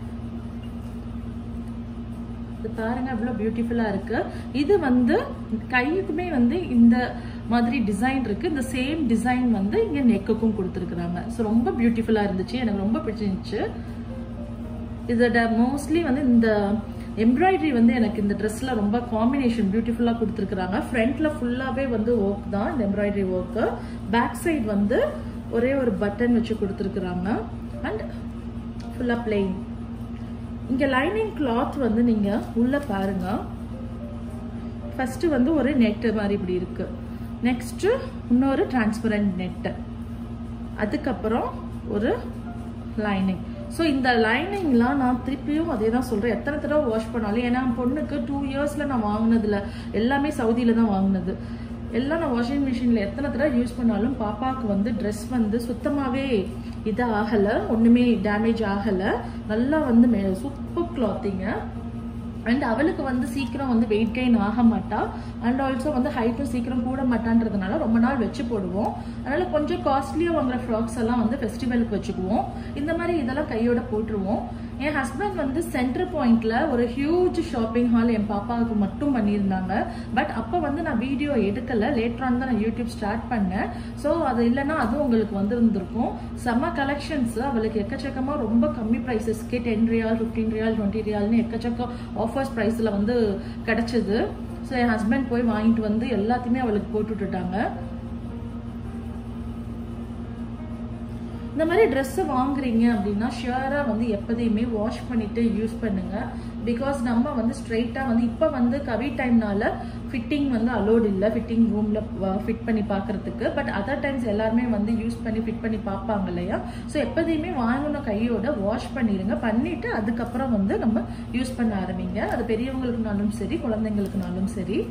இது பாருங்க அவ்வளோ பியூட்டிஃபுல்லாக இருக்கு இது வந்து கையுக்குமே வந்து இந்த மாதிரி டிசைன் இருக்கு இந்த சேம் டிசைன் வந்து இங்கே நெக்குக்கும் கொடுத்துருக்குறாங்க ஸோ ரொம்ப பியூட்டிஃபுல்லாக இருந்துச்சு எனக்கு ரொம்ப பிடிச்சிருந்துச்சு இதோட மோஸ்ட்லி வந்து இந்த எம்ப்ராய்டரி வந்து எனக்கு இந்த ட்ரெஸ்ல ரொம்ப காம்பினேஷன் பியூட்டிஃபுல்லாக கொடுத்துருக்குறாங்க ஃப்ரண்ட்ல ஃபுல்லாகவே வந்து ஒர்க் தான் இந்த எம்ப்ராய்டரி ஒர்க்கு பேக் சைடு வந்து ஒரே ஒரு பட்டன் வச்சு கொடுத்துருக்குறாங்க அண்ட் ஃபுல்லாக பிளெயின் இங்கே லைனிங் கிளாத் வந்து நீங்கள் உள்ளே பாருங்க ஃபஸ்ட்டு வந்து ஒரு நெட்டு மாதிரி இப்படி இருக்கு நெக்ஸ்ட்டு இன்னொரு டிரான்ஸ்பரண்ட் நெட்டு அதுக்கப்புறம் ஒரு லைனிங் ஸோ இந்த லைனிங்லாம் நான் திருப்பியும் அதே தான் சொல்கிறேன் எத்தனை தடவை வாஷ் பண்ணாலும் ஏன்னா என் பொண்ணுக்கு டூ இயர்ஸில் நான் வாங்கினதுல எல்லாமே சவுதியில் தான் வாங்கினது எல்லாம் நான் வாஷிங் மிஷினில் எத்தனை தடவை யூஸ் பண்ணாலும் பாப்பாவுக்கு வந்து ட்ரெஸ் வந்து சுத்தமாகவே இது ஆகலை ஒன்றுமே டேமேஜ் ஆகலை நல்லா வந்து மே சூப்பர் கிளாத்திங்க அண்ட் அவளுக்கு வந்து சீக்கிரம் வந்து வெயிட் கெயின் ஆக மாட்டா அண்ட் ஆல்சோ வந்து ஹைட்டும் சீக்கிரம் கூட மாட்டான்றதுனால ரொம்ப நாள் வச்சு போடுவோம் அதனால கொஞ்சம் காஸ்ட்லியாக வாங்குற ஃப்ராக்ஸ் எல்லாம் வந்து ஃபெஸ்டிவலுக்கு வச்சுக்குவோம் இந்த மாதிரி இதெல்லாம் கையோட போட்டுருவோம் என் ஹஸ்பண்ட் வந்து சென்டர் பாயிண்ட்ல ஒரு ஹியூஜ் ஷாப்பிங் ஹால் என் பாப்பாவுக்கு மட்டும் பண்ணியிருந்தாங்க பட் அப்போ வந்து நான் வீடியோ எடுக்கல லேட்டரான் தான் நான் யூடியூப் ஸ்டார்ட் பண்ணேன் ஸோ அது இல்லைன்னா அதுவும் உங்களுக்கு வந்திருந்திருக்கும் செம்ம கலெக்ஷன்ஸ் அவளுக்கு எக்கச்சக்கமா ரொம்ப கம்மி ப்ரைஸஸ்க்கே ten riyal fifteen riyal twenty ரியால்னு எக்கச்சக்கம் ஆஃபர்ஸ் ப்ரைஸில் வந்து கிடைச்சது ஸோ என் ஹஸ்பண்ட் போய் வாங்கிட்டு வந்து எல்லாத்தையுமே அவளுக்கு போட்டு விட்டுட்டாங்க இந்த மாதிரி ட்ரெஸ்ஸை வாங்குறீங்க அப்படின்னா ஷியராக வந்து எப்போதையுமே வாஷ் பண்ணிட்டு யூஸ் பண்ணுங்க பிகாஸ் நம்ம வந்து ஸ்ட்ரைட்டாக வந்து இப்போ வந்து கவி டைம்னால ஃபிட்டிங் வந்து அலோட் இல்லை ஃபிட்டிங் ரூமில் ஃபிட் பண்ணி பார்க்கறதுக்கு பட் அதர் டைம்ஸ் எல்லாருமே வந்து யூஸ் பண்ணி ஃபிட் பண்ணி பார்ப்பாங்க இல்லையா ஸோ எப்போதையுமே வாங்கின கையோட வாஷ் பண்ணிடுங்க பண்ணிட்டு அதுக்கப்புறம் வந்து நம்ம யூஸ் பண்ண ஆரம்பிங்க அது பெரியவங்களுக்குனாலும் சரி குழந்தைங்களுக்குனாலும் சரி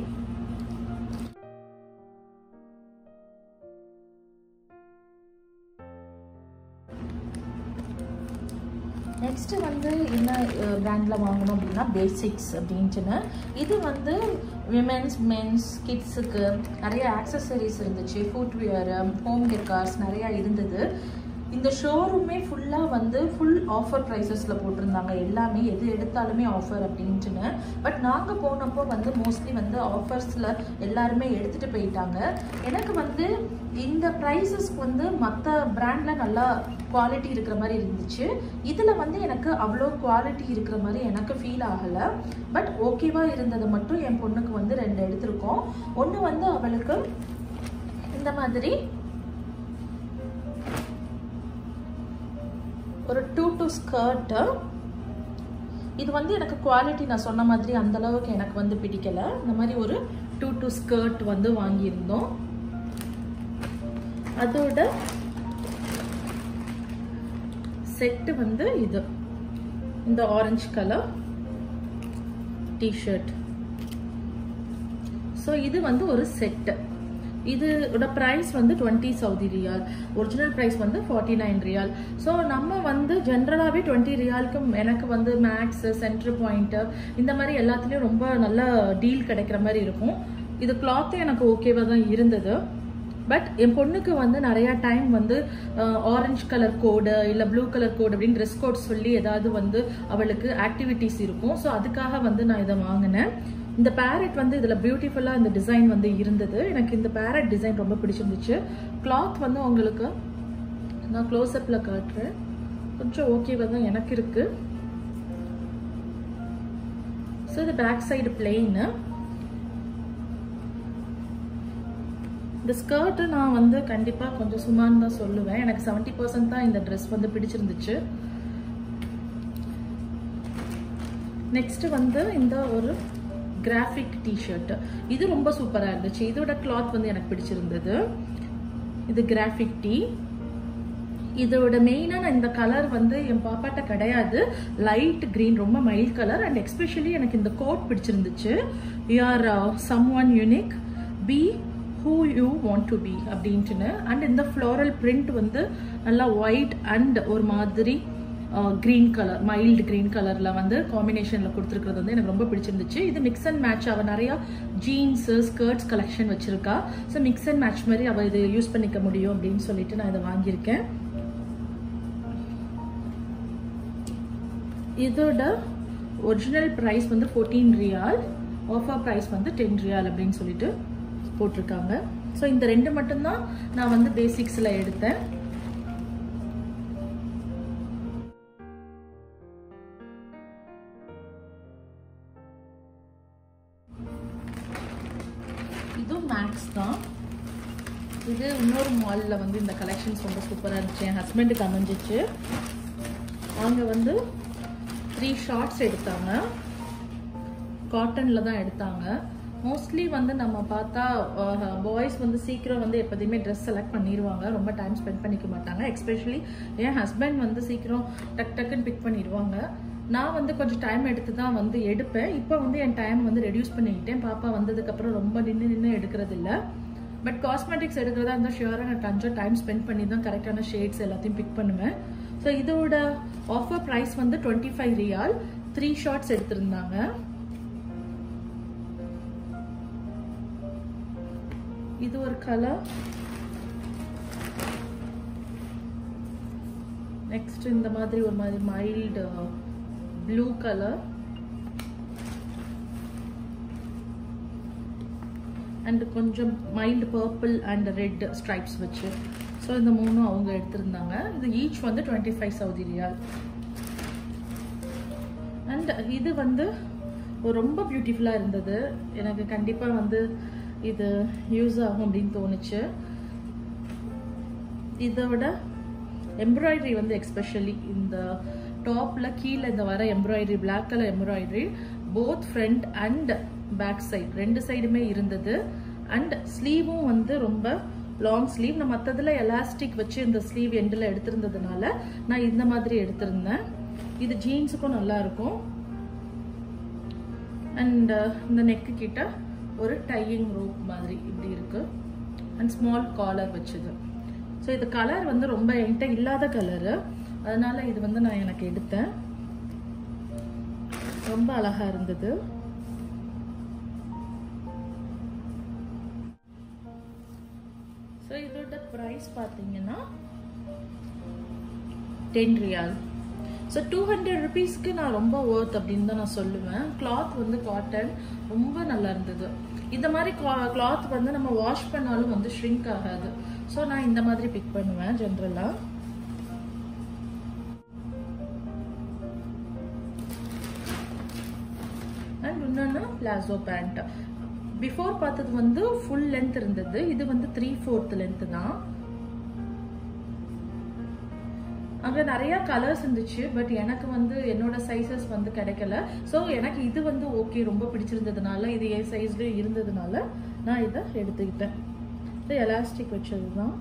நெக்ஸ்ட் வந்து என்ன பிராண்டில் வாங்கணும் அப்படின்னா பேசிக்ஸ் அப்படின்ட்டுன்னு இது வந்து விமென்ஸ் மென்ஸ் கிட்ஸுக்கு நிறைய ஆக்சசரிஸ் இருந்துச்சு ஃபுட்வேர் ஹோம் டெக்கார்ஸ் நிறையா இருந்தது இந்த ஷோரூமே ஃபுல்லாக வந்து ஃபுல் ஆஃபர் ப்ரைஸஸில் போட்டிருந்தாங்க எல்லாமே எது எடுத்தாலுமே ஆஃபர் அப்படின்ட்டுன்னு பட் நாங்கள் போனப்போ வந்து மோஸ்ட்லி வந்து ஆஃபர்ஸில் எல்லாருமே எடுத்துகிட்டு போயிட்டாங்க எனக்கு வந்து இந்த ப்ரைஸஸ்க்கு வந்து மற்ற பிராண்டில் நல்லா குவாலிட்டி இருக்கிற மாதிரி இருந்துச்சு இதில் வந்து எனக்கு அவ்வளோ குவாலிட்டி இருக்கிற மாதிரி எனக்கு ஃபீல் ஆகலை பட் ஓகேவாக இருந்தது மட்டும் என் பொண்ணுக்கு வந்து ரெண்டு எடுத்திருக்கோம் ஒன்று வந்து அவளுக்கு இந்த மாதிரி ஒரு டூ டூ ஸ்கர்ட்டு இது வந்து எனக்கு குவாலிட்டி நான் சொன்ன மாதிரி அந்த அளவுக்கு எனக்கு வந்து பிடிக்கல இந்த மாதிரி ஒரு டூ டூ ஸ்கர்ட் வந்து வாங்கியிருந்தோம் அதோட செட்டு வந்து இது இந்த ஆரஞ்சு கலர் டிஷர்ட் ஸோ இது வந்து ஒரு செட்டு இதோட ப்ரைஸ் வந்து twenty Saudi riyal original price வந்து ஃபார்ட்டி நைன் ரியால் ஸோ நம்ம வந்து ஜென்ரலாகவே டுவெண்ட்டி ரியாலுக்கு எனக்கு வந்து மேக்ஸ் சென்டர் பாயிண்ட்டு இந்த மாதிரி எல்லாத்துலேயும் ரொம்ப நல்ல டீல் கிடைக்கிற மாதிரி இருக்கும் இது கிளாத்து எனக்கு ஓகேவாக தான் இருந்தது பட் என் பொண்ணுக்கு வந்து நிறையா டைம் வந்து ஆரஞ்சு கலர் கோடு இல்லை ப்ளூ கலர் கோடு அப்படின்னு ட்ரெஸ் கோட் சொல்லி ஏதாவது வந்து அவளுக்கு ஆக்டிவிட்டீஸ் இருக்கும் ஸோ அதுக்காக வந்து நான் இதை வாங்கினேன் இந்த பேரட் வந்து இதில் பியூட்டிஃபுல்லாக இந்த டிசைன் வந்து இருந்தது எனக்கு இந்த பேரட் டிசைன் ரொம்ப பிடிச்சிருந்துச்சு கிளாத் வந்து உங்களுக்கு நான் க்ளோஸ்அப்பில் காட்டுறேன் கொஞ்சம் ஓகேவாக தான் எனக்கு இருக்கு ஸோ இது பேக் சைடு பிளெயின் இந்த ஸ்கர்ட்டு நான் வந்து கண்டிப்பாக கொஞ்சம் சுமான்னு தான் சொல்லுவேன் எனக்கு செவன்ட்டி பர்சன்ட் தான் இந்த ட்ரெஸ் வந்து பிடிச்சிருந்துச்சு நெக்ஸ்ட் வந்து இந்த ஒரு கிராஃபிக் டிஷர்ட் இது ரொம்ப சூப்பராக இருந்துச்சு இதோட கிளாத் வந்து எனக்கு பிடிச்சிருந்தது இது கிராஃபிக் டீ இதோட மெயினான இந்த கலர் வந்து என் பாப்பாட்ட கிடையாது லைட் கிரீன் ரொம்ப மைல்ட் கலர் அண்ட் எக்ஸ்பெஷலி எனக்கு இந்த கோட் பிடிச்சிருந்துச்சு you are someone unique be who you want to be அப்படின்ட்டுன்னு அண்ட் இந்த ஃப்ளோரல் பிரிண்ட் வந்து நல்லா ஒயிட் அண்ட் ஒரு மாதிரி க்ரீன் கலர் மைல்டு க்ரீன் கலரில் வந்து காம்பினேஷனில் கொடுத்துருக்கிறது வந்து எனக்கு ரொம்ப பிடிச்சிருந்துச்சு இது மிக்ஸ் அண்ட் மேட்ச் அவள் நிறையா ஜீன்ஸு ஸ்கர்ட்ஸ் கலெக்ஷன் வச்சுருக்கா ஸோ மிக்ஸ் அண்ட் மேட்ச் மாதிரி அவள் இது யூஸ் பண்ணிக்க முடியும் அப்படின்னு சொல்லிட்டு நான் இதை வாங்கியிருக்கேன் இதோட ஒரிஜினல் ப்ரைஸ் வந்து ஃபோர்டீன் ரியால் ஆஃபர் ப்ரைஸ் வந்து டென் ரியால் அப்படின்னு சொல்லிட்டு போட்டிருக்காங்க ஸோ இந்த ரெண்டு மட்டும்தான் நான் வந்து பேசிக்ஸில் எடுத்தேன் இதுவும் மேக்ஸ் தான் இது இன்னொரு மாலில் வந்து இந்த கலெக்ஷன்ஸ் ரொம்ப சூப்பராக இருந்துச்சு என் ஹஸ்பண்டுக்கு அமைஞ்சிச்சு அவங்க வந்து த்ரீ ஷார்ட்ஸ் எடுத்தாங்க காட்டனில் தான் எடுத்தாங்க மோஸ்ட்லி வந்து நம்ம பார்த்தா பாய்ஸ் வந்து சீக்கிரம் வந்து எப்போதையுமே ட்ரெஸ் செலக்ட் பண்ணிடுவாங்க ரொம்ப டைம் ஸ்பெண்ட் பண்ணிக்க மாட்டாங்க எஸ்பெஷலி என் ஹஸ்பண்ட் வந்து சீக்கிரம் டக் டக்குன்னு பிக் பண்ணிடுவாங்க நான் வந்து கொஞ்சம் டைம் எடுத்து தான் வந்து எடுப்பேன் இப்போ வந்து என் டைம் வந்து ரெடியூஸ் பண்ணிக்கிட்டேன் பாப்பா வந்ததுக்கப்புறம் ரொம்ப நின்று நின்று எடுக்கிறது இல்லை பட் காஸ்மெட்டிக்ஸ் எடுக்கிறதா இருந்தால் ஷியூராக நான் கொஞ்சம் டைம் ஸ்பெண்ட் பண்ணி தான் கரெக்டான ஷேட்ஸ் எல்லாத்தையும் பிக் பண்ணுவேன் ஸோ இதோட ஆஃபர் ப்ரைஸ் வந்து twenty five riyal three shorts எடுத்திருந்தாங்க இது ஒரு கலர் நெக்ஸ்ட் இந்த மாதிரி ஒரு மாதிரி மைல்டு ப்ளூ கலர் அண்ட் கொஞ்சம் mild purple and red stripes வச்சு ஸோ இந்த மூணும் அவங்க எடுத்திருந்தாங்க இது ஈச் வந்து twenty five Saudi riyal and இது வந்து ரொம்ப பியூட்டிஃபுல்லாக இருந்தது எனக்கு கண்டிப்பாக வந்து இது யூஸ் ஆகும் அப்படின்னு தோணுச்சு இதோட எம்ப்ராய்டரி வந்து எக்ஸ்பெஷலி இந்த டாப்பில் கீழே இந்த வர embroidery black colour embroidery both front and back side ரெண்டு சைடுமே இருந்தது அண்ட் ஸ்லீவும் வந்து ரொம்ப லாங் ஸ்லீவ் நான் மற்றதில் எலாஸ்டிக் வச்சு இந்த ஸ்லீவ் எண்டில் எடுத்திருந்ததுனால நான் இந்த மாதிரி எடுத்திருந்தேன் இது ஜீன்ஸுக்கும் நல்லா இருக்கும் அண்ட் இந்த நெக்கு கிட்ட ஒரு டையிங் ரோப் மாதிரி இப்படி இருக்கு அண்ட் ஸ்மால் காலர் வச்சது ஸோ இது கலர் வந்து ரொம்ப என்கிட்ட இல்லாத கலரு அதனால இது வந்து நான் எனக்கு எடுத்தேன் ரொம்ப அழகா இருந்தது ஸோ இதோட ப்ரைஸ் பார்த்தீங்கன்னா ten riyal so two hundred ருபீஸ்க்கு நான் ரொம்ப ஒர்த் அப்படின்னு தான் நான் சொல்லுவேன் கிளாத் வந்து காட்டன் ரொம்ப நல்லா இருந்தது இந்த மாதிரி கிளாத் வந்து நம்ம வாஷ் பண்ணாலும் வந்து ஷ்ரிங்க் ஆகாது ஸோ நான் இந்த மாதிரி பிக் பண்ணுவேன் ஜென்ரலாக அண்ட் இன்னொன்று பிளாசோ பேண்ட் பிஃபோர் பார்த்தது வந்து ஃபுல் லென்த் இருந்தது இது வந்து த்ரீ ஃபோர்த் லென்த் தான் அங்கே நிறைய கலர்ஸ் இருந்துச்சு பட் எனக்கு வந்து என்னோட சைஸஸ் வந்து கிடைக்கல ஸோ எனக்கு இது வந்து ஓகே ரொம்ப பிடிச்சிருந்ததுனால இது என் சைஸ்லேயும் இருந்ததுனால நான் இதை எடுத்துக்கிட்டேன் இது எலாஸ்டிக் வச்சது தான்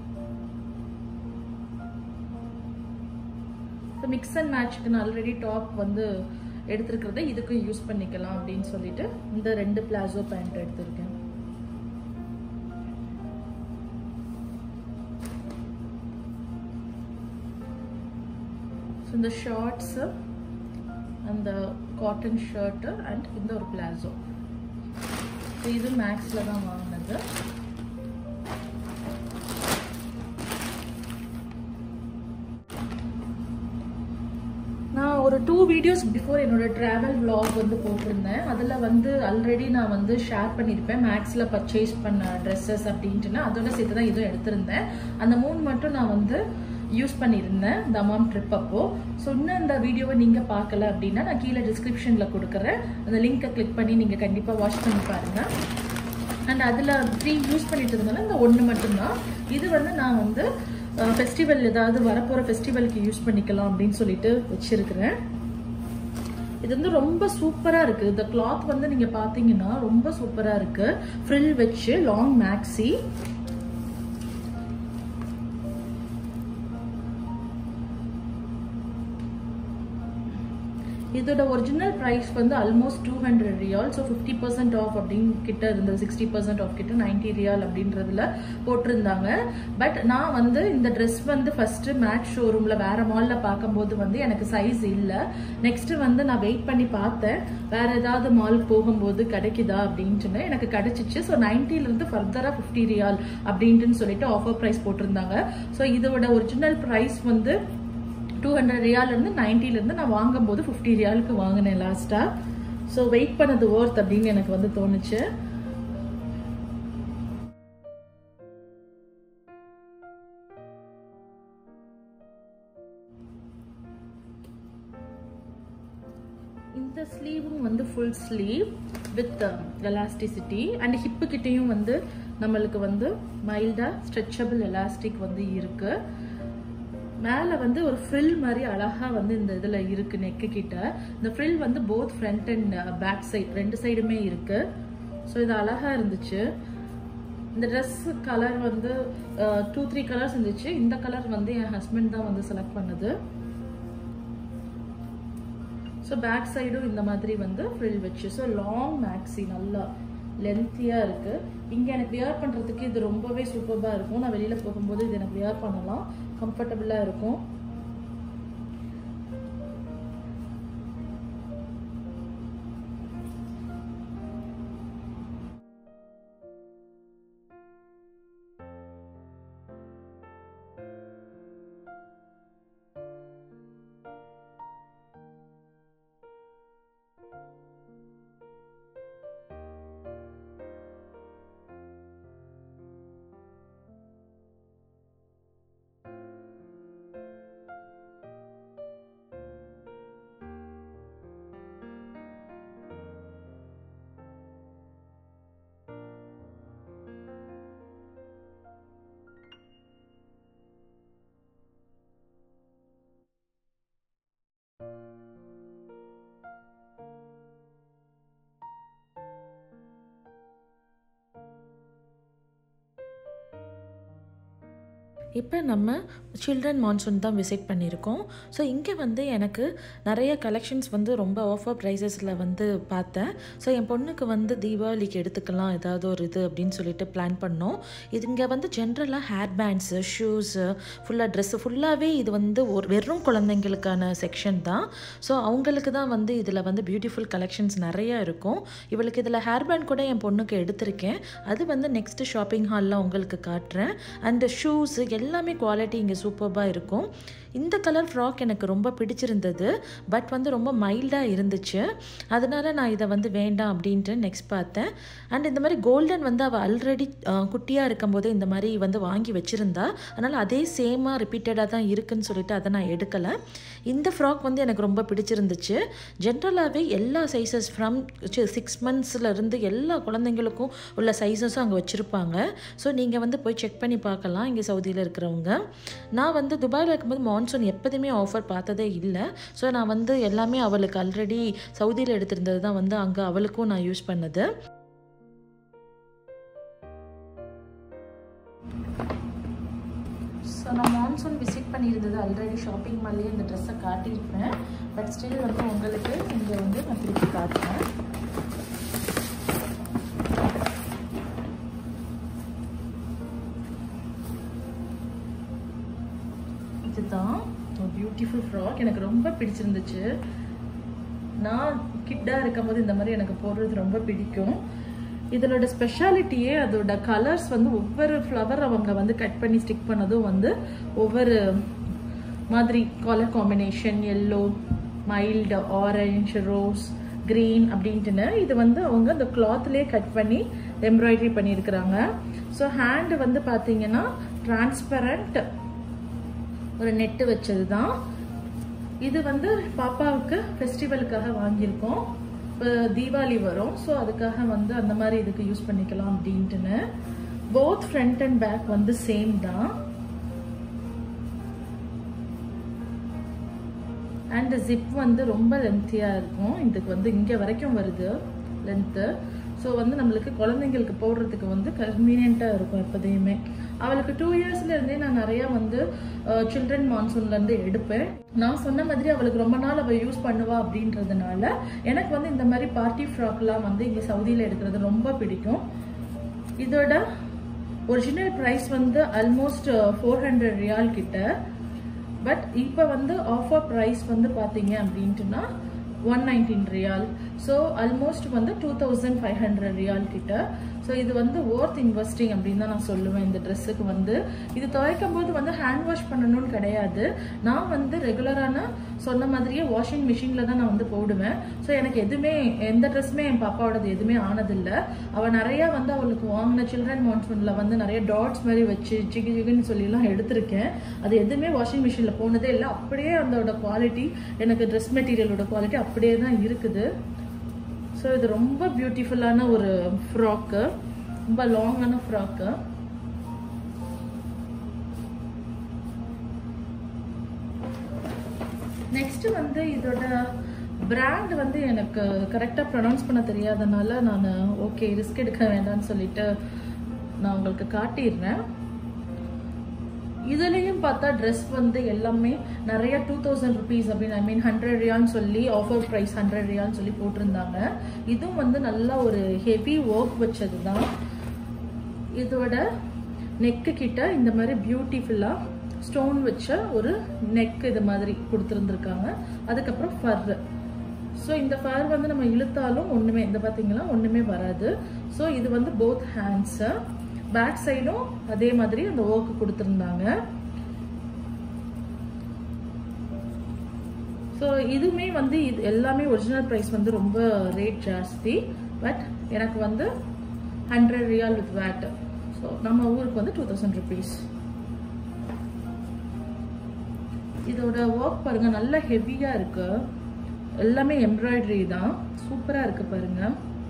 மிக்ஸ் அண்ட் மேட்ச்க்கு நான் ஆல்ரெடி டாப் வந்து எடுத்துருக்கிறத இதுக்கும் யூஸ் பண்ணிக்கலாம் அப்படின்னு சொல்லிட்டு இந்த ரெண்டு பிளாசோ பேண்ட் எடுத்திருக்கேன் ஸோ இந்த ஷார்ட்ஸு அந்த காட்டன் ஷர்ட்டு அண்ட் இந்த ஒரு பிளாசோ ஸோ இது மேக்ஸில் தான் வாங்கினது நான் ஒரு டூ வீடியோஸ் பிஃபோர் என்னோட ட்ராவல் vlog வந்து போட்டிருந்தேன் அதில் வந்து ஆல்ரெடி நான் வந்து ஷேர் பண்ணியிருப்பேன் மேக்ஸில் பர்ச்சேஸ் பண்ண ட்ரெஸ்ஸஸ் அப்படின்ட்டுனா அதோட சேர்த்து தான் இதுவும் எடுத்திருந்தேன் அந்த மூணு மட்டும் நான் வந்து யூஸ் பண்ணியிருந்தேன் தமாம் ட்ரிப் அப்போ ஸோ இன்னும் இந்த வீடியோவை நீங்கள் பார்க்கல அப்படின்னா நான் கீழே டிஸ்கிரிப்ஷனில் கொடுக்குறேன் அந்த லிங்கை கிளிக் பண்ணி நீங்கள் கண்டிப்பாக வாட்ச் பண்ணி பாருங்கள் அண்ட் அதில் த்ரீ யூஸ் பண்ணிட்டு இருந்தனால இந்த ஒன்று மட்டும்தான் இது வந்து நான் வந்து ஃபெஸ்டிவல் ஏதாவது வரப்போகிற ஃபெஸ்டிவலுக்கு யூஸ் பண்ணிக்கலாம் அப்படின்னு சொல்லிட்டு வச்சிருக்கிறேன் இது வந்து ரொம்ப சூப்பராக இருக்குது இந்த கிளாத் வந்து நீங்கள் பார்த்தீங்கன்னா ரொம்ப சூப்பராக இருக்குது ஃப்ரில் வச்சு லாங் மேக்ஸி இதோட ஒரிஜினல் ப்ரைஸ் வந்து almost two hundred riyal so fifty percent off அப்படின்னு கிட்ட இருந்தது சிக்ஸ்டி பர்சன்ட் ஆஃப் கிட்ட நைன்டி ரியால் அப்படின்றதுல போட்டிருந்தாங்க பட் நான் வந்து இந்த ட்ரெஸ் வந்து ஃபர்ஸ்ட் மேட்ச் ஷோரூம்ல வேற மால்ல பார்க்கும்போது வந்து எனக்கு சைஸ் இல்லை நெக்ஸ்ட் வந்து நான் வெயிட் பண்ணி பார்த்தேன் வேற ஏதாவது மால் போகும்போது கிடைக்குதா அப்படின்ட்டுன்னு எனக்கு கிடைச்சிச்சு ஸோ நைன்டிலேருந்து ஃபர்தராக ஃபிஃப்டி ரியால் அப்படின்ட்டுன்னு சொல்லிட்டு ஆஃபர் ப்ரைஸ் போட்டிருந்தாங்க ஸோ இதோட ஒரிஜினல் ப்ரைஸ் வந்து டூ ஹண்ட்ரட் ரியாலேருந்து நைன்ட்டிலேருந்து நான் வாங்கும்போது ஃபிஃப்டி ரியாலுக்கு வாங்கினேன் லாஸ்ட்டாக ஸோ வெயிட் பண்ணது ஒர்த் அப்படின்னு எனக்கு வந்து தோணுச்சு இந்த ஸ்லீவும் வந்து full sleeve with elasticity and hip கிட்டேயும் வந்து நம்மளுக்கு வந்து மைல்டாக ஸ்ட்ரெச்சபிள் எலாஸ்டிக் வந்து இருக்குது மேலே வந்து ஒரு ஃப்ரில் மாதிரி அழகாக வந்து இந்த இதில் இருக்குது நெக்கு கிட்ட இந்த ஃப்ரில் வந்து both front and back side ரெண்டு சைடுமே இருக்குது ஸோ இது அழகாக இருந்துச்சு இந்த ட்ரெஸ் கலர் வந்து டூ த்ரீ கலர்ஸ் இருந்துச்சு இந்த கலர் வந்து என் ஹஸ்பண்ட் தான் வந்து செலக்ட் பண்ணது ஸோ பேக் சைடும் இந்த மாதிரி வந்து ஃப்ரில் வச்சு ஸோ லாங் மேக்ஸி நல்லா லென்த்தியாக இருக்குது இங்கே எனக்கு வியர் பண்ணுறதுக்கு இது ரொம்பவே சூப்பராக இருக்கும் நான் வெளியில் போகும்போது இது எனக்கு வியர் பண்ணலாம் கம்ஃபர்டபுளாக இருக்கும் இப்போ நம்ம சில்ட்ரன் மான்சூன் தான் விசிட் பண்ணியிருக்கோம் ஸோ இங்கே வந்து எனக்கு நிறைய கலெக்ஷன்ஸ் வந்து ரொம்ப ஆஃபர் ப்ரைஸஸில் வந்து பார்த்தேன் ஸோ என் பொண்ணுக்கு வந்து தீபாவளிக்கு எடுத்துக்கலாம் ஏதாவது ஒரு இது அப்படின்னு சொல்லிட்டு பிளான் பண்ணோம் இது இங்கே வந்து ஜென்ரலாக ஹேர் பேண்ட்ஸு ஷூஸு ஃபுல்லாக ட்ரெஸ்ஸு ஃபுல்லாகவே இது வந்து ஒரு வெறும் குழந்தைங்களுக்கான செக்ஷன் தான் ஸோ அவங்களுக்கு தான் வந்து இதில் வந்து பியூட்டிஃபுல் கலெக்ஷன்ஸ் நிறையா இருக்கும் இவளுக்கு இதில் ஹேர் பேண்ட் கூட என் பொண்ணுக்கு எடுத்திருக்கேன் அது வந்து நெக்ஸ்ட் ஷாப்பிங் ஹாலில் உங்களுக்கு காட்டுறேன் அண்ட் ஷூஸு எல்லாமே குவாலிட்டி இங்கே சூப்பராக இருக்கும் இந்த கலர் ஃப்ராக் எனக்கு ரொம்ப பிடிச்சிருந்தது பட் வந்து ரொம்ப மைல்டாக இருந்துச்சு அதனால நான் இதை வந்து வேண்டாம் அப்படின்ட்டு நெக்ஸ்ட் பார்த்தேன் அண்ட் இந்த மாதிரி கோல்டன் வந்து அவள் ஆல்ரெடி குட்டியாக இருக்கும்போதே இந்த மாதிரி வந்து வாங்கி வச்சுருந்தா அதனால் அதே சேமாக ரிப்பீட்டடாக தான் இருக்குன்னு சொல்லிட்டு அதை நான் எடுக்கலை இந்த ஃப்ராக் வந்து எனக்கு ரொம்ப பிடிச்சிருந்துச்சு ஜென்ரலாகவே எல்லா சைஸஸ் ஃப்ரம் சிக்ஸ் மந்த்ஸ்லேருந்து எல்லா குழந்தைங்களுக்கும் உள்ள சைஸஸும் அங்கே வச்சுருப்பாங்க ஸோ நீங்கள் வந்து போய் செக் பண்ணி பார்க்கலாம் இங்கே சவுதியில் இருக்கிறவங்க நான் வந்து துபாயில் இருக்கும்போது மான்சூன் எப்போதுமே ஆஃபர் பார்த்ததே இல்லை ஸோ நான் வந்து எல்லாமே அவளுக்கு ஆல்ரெடி சவுதியில் எடுத்திருந்தது தான் வந்து அங்கே அவளுக்கும் நான் யூஸ் பண்ணது ஸோ நான் மான்சூன் விசிட் பண்ணியிருந்தது ஆல்ரெடி ஷாப்பிங் மால்லேயே இந்த ட்ரெஸ்ஸை காட்டியிருப்பேன் பட் ஸ்டில் வந்து உங்களுக்கு இங்கே வந்து நான் திருப்பி காட்டுறேன் இதுதான் ஒரு பியூட்டிஃபுல் ஃப்ராக் எனக்கு ரொம்ப பிடிச்சிருந்துச்சு நான் கிட்டாக இருக்கும்போது இந்த மாதிரி எனக்கு போடுறது ரொம்ப பிடிக்கும் இதனோட ஸ்பெஷாலிட்டியே அதோட கலர்ஸ் வந்து ஒவ்வொரு ஃப்ளவர் அவங்க வந்து கட் பண்ணி ஸ்டிக் பண்ணதும் வந்து ஒவ்வொரு மாதிரி colour combination yellow mild orange rose green அப்படின்ட்டுன்னு இது வந்து அவங்க அந்த கிளாத்லேயே கட் பண்ணி எம்ப்ராய்டரி பண்ணியிருக்கிறாங்க ஸோ ஹேண்டு வந்து பார்த்தீங்கன்னா டிரான்ஸ்பரண்ட் ஒரு நெட்டு வச்சது தான் இது வந்து பாப்பாவுக்கு ஃபெஸ்டிவலுக்காக வாங்கியிருக்கோம் இப்போ தீபாவளி வரும் ஸோ அதுக்காக வந்து அந்த மாதிரி இதுக்கு யூஸ் பண்ணிக்கலாம் அப்படின்ட்டுன்னு போத் ஃப்ரண்ட் அண்ட் பேக் வந்து சேம் தான் அண்ட் ஜிப் வந்து ரொம்ப லென்த்தியாக இருக்கும் இதுக்கு வந்து இங்கே வரைக்கும் வருது லென்த்து ஸோ வந்து நம்மளுக்கு குழந்தைங்களுக்கு போடுறதுக்கு வந்து கன்வீனியண்ட்டாக இருக்கும் எப்போதையுமே அவளுக்கு டூ இயர்ஸ்ல இருந்தே நான் நிறைய வந்து சில்ட்ரன் மான்சூன்ல இருந்து எடுப்பேன் நான் சொன்ன மாதிரி அவளுக்கு ரொம்ப நாள் அவள் யூஸ் பண்ணுவா அப்படின்றதுனால எனக்கு வந்து இந்த மாதிரி பார்ட்டி ஃப்ராக்லாம் வந்து இங்கே சவுதியில் எடுக்கிறது ரொம்ப பிடிக்கும் இதோட ஒரிஜினல் ப்ரைஸ் வந்து ஆல்மோஸ்ட் ஃபோர் ஹண்ட்ரட் ரியால் கிட்ட பட் இப்போ வந்து ஆஃபர் ப்ரைஸ் வந்து பார்த்தீங்க அப்படின்ட்டுனா one nineteen riyal so almost வந்து two thousand five hundred riyal கிட்ட ஸோ இது வந்து ஒர்த் இன்வெஸ்டிங் அப்படின்னு தான் நான் சொல்லுவேன் இந்த ட்ரெஸ்ஸுக்கு வந்து இது துவைக்கும் போது வந்து ஹேண்ட் வாஷ் பண்ணணும்னு கிடையாது நான் வந்து ரெகுலரான சொன்ன மாதிரியே வாஷிங் மிஷினில் தான் நான் வந்து போடுவேன் ஸோ எனக்கு எதுவுமே எந்த ட்ரெஸ்ஸுமே என் பாப்பாவோடது எதுவுமே ஆனதில்லை அவள் நிறையா வந்து அவளுக்கு வாங்கின சில்ட்ரன் மான்சூனில் வந்து நிறைய டாட்ஸ் மாதிரி வச்சு ஜிகி ஜிகுன்னு சொல்லிலாம் எடுத்திருக்கேன் அது எதுவுமே வாஷிங் மிஷினில் போனதே இல்லை அப்படியே அதோட குவாலிட்டி எனக்கு ட்ரெஸ் மெட்டீரியலோட குவாலிட்டி அப்படியே தான் இருக்குது ஸோ இது ரொம்ப பியூட்டிஃபுல்லான ஒரு ஃப்ராக்கு ரொம்ப லாங்கான ஃப்ராக்கு நெக்ஸ்ட் வந்து இதோட பிராண்ட் வந்து எனக்கு கரெக்டாக ப்ரொனவுன்ஸ் பண்ண தெரியாதனால நான் ஓகே ரிஸ்க் எடுக்க வேண்டாம்னு சொல்லிட்டு நான் உங்களுக்கு காட்டிடுறேன் இதுலேயும் பார்த்தா ட்ரெஸ் வந்து எல்லாமே நிறைய டூ தௌசண்ட் ருபீஸ் அப்படின்னு ஐ மீன் ஹண்ட்ரட் ரியான்னு சொல்லி ஆஃபர் ப்ரைஸ் ஹண்ட்ரட் ரியான்னு சொல்லி போட்டிருந்தாங்க இதுவும் வந்து நல்லா ஒரு ஹெவி ஒர்க் வச்சது தான் இதோட நெக்கு கிட்ட இந்த மாதிரி பியூட்டிஃபுல்லாக ஸ்டோன் வச்ச ஒரு நெக் இது மாதிரி கொடுத்துருந்துருக்காங்க அதுக்கப்புறம் ஃபர் ஸோ இந்த ஃபர் வந்து நம்ம இழுத்தாலும் ஒன்றுமே இந்த பார்த்தீங்களா ஒன்றுமே வராது ஸோ இது வந்து போத் ஹேண்ட்ஸு பேக் சைடும் அதே மாதிரி அந்த ஒர்க் கொடுத்துருந்தாங்க ஸோ இதுவுமே வந்து இது எல்லாமே ஒரிஜினல் ப்ரைஸ் வந்து ரொம்ப ரேட் ஜாஸ்தி பட் எனக்கு வந்து hundred riyal with VAT so நம்ம ஊருக்கு வந்து டூ தௌசண்ட் ருபீஸ் இதோட ஒர்க் பாருங்க நல்ல ஹெவியா இருக்கு எல்லாமே எம்ப்ராய்டரி தான் சூப்பரா இருக்கு பாருங்க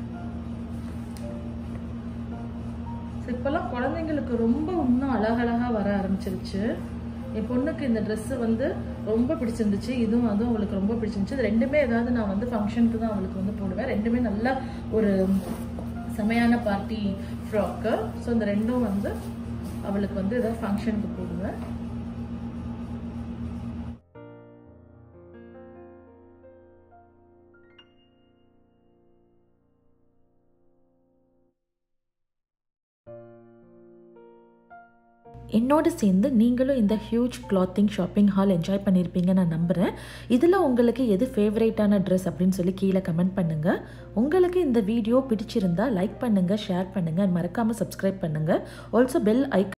இப்போல்லாம் குழந்தைங்களுக்கு ரொம்ப இன்னும் அழகழகா வர ஆரம்பிச்சிருச்சு என் பொண்ணுக்கு இந்த ட்ரெஸ் வந்து ரொம்ப பிடிச்சிருந்துச்சு இதுவும் அதுவும் அவளுக்கு ரொம்ப பிடிச்சிருந்துச்சு இது ரெண்டுமே ஏதாவது நான் வந்து ஃபங்க்ஷனுக்கு தான் அவளுக்கு வந்து போடுவேன் ரெண்டுமே நல்ல ஒரு செமையான பார்ட்டி ஃப்ராக்கு ஸோ இந்த ரெண்டும் வந்து அவளுக்கு வந்து ஏதாவது ஃபங்க்ஷனுக்கு போடுவேன் என்னோடு சேர்ந்து நீங்களும் இந்த huge clothing shopping hall enjoy பண்ணியிருப்பீங்க நான் நம்புகிறேன் இதில் உங்களுக்கு எது ஃபேவரேட்டான ட்ரெஸ் அப்படின்னு சொல்லி கீழே கமெண்ட் பண்ணுங்கள் உங்களுக்கு இந்த வீடியோ பிடிச்சிருந்தா லைக் பண்ணுங்கள் ஷேர் பண்ணுங்கள் மறக்காமல் சப்ஸ்கிரைப் பண்ணுங்கள் ஆல்சோ பெல் ஐக்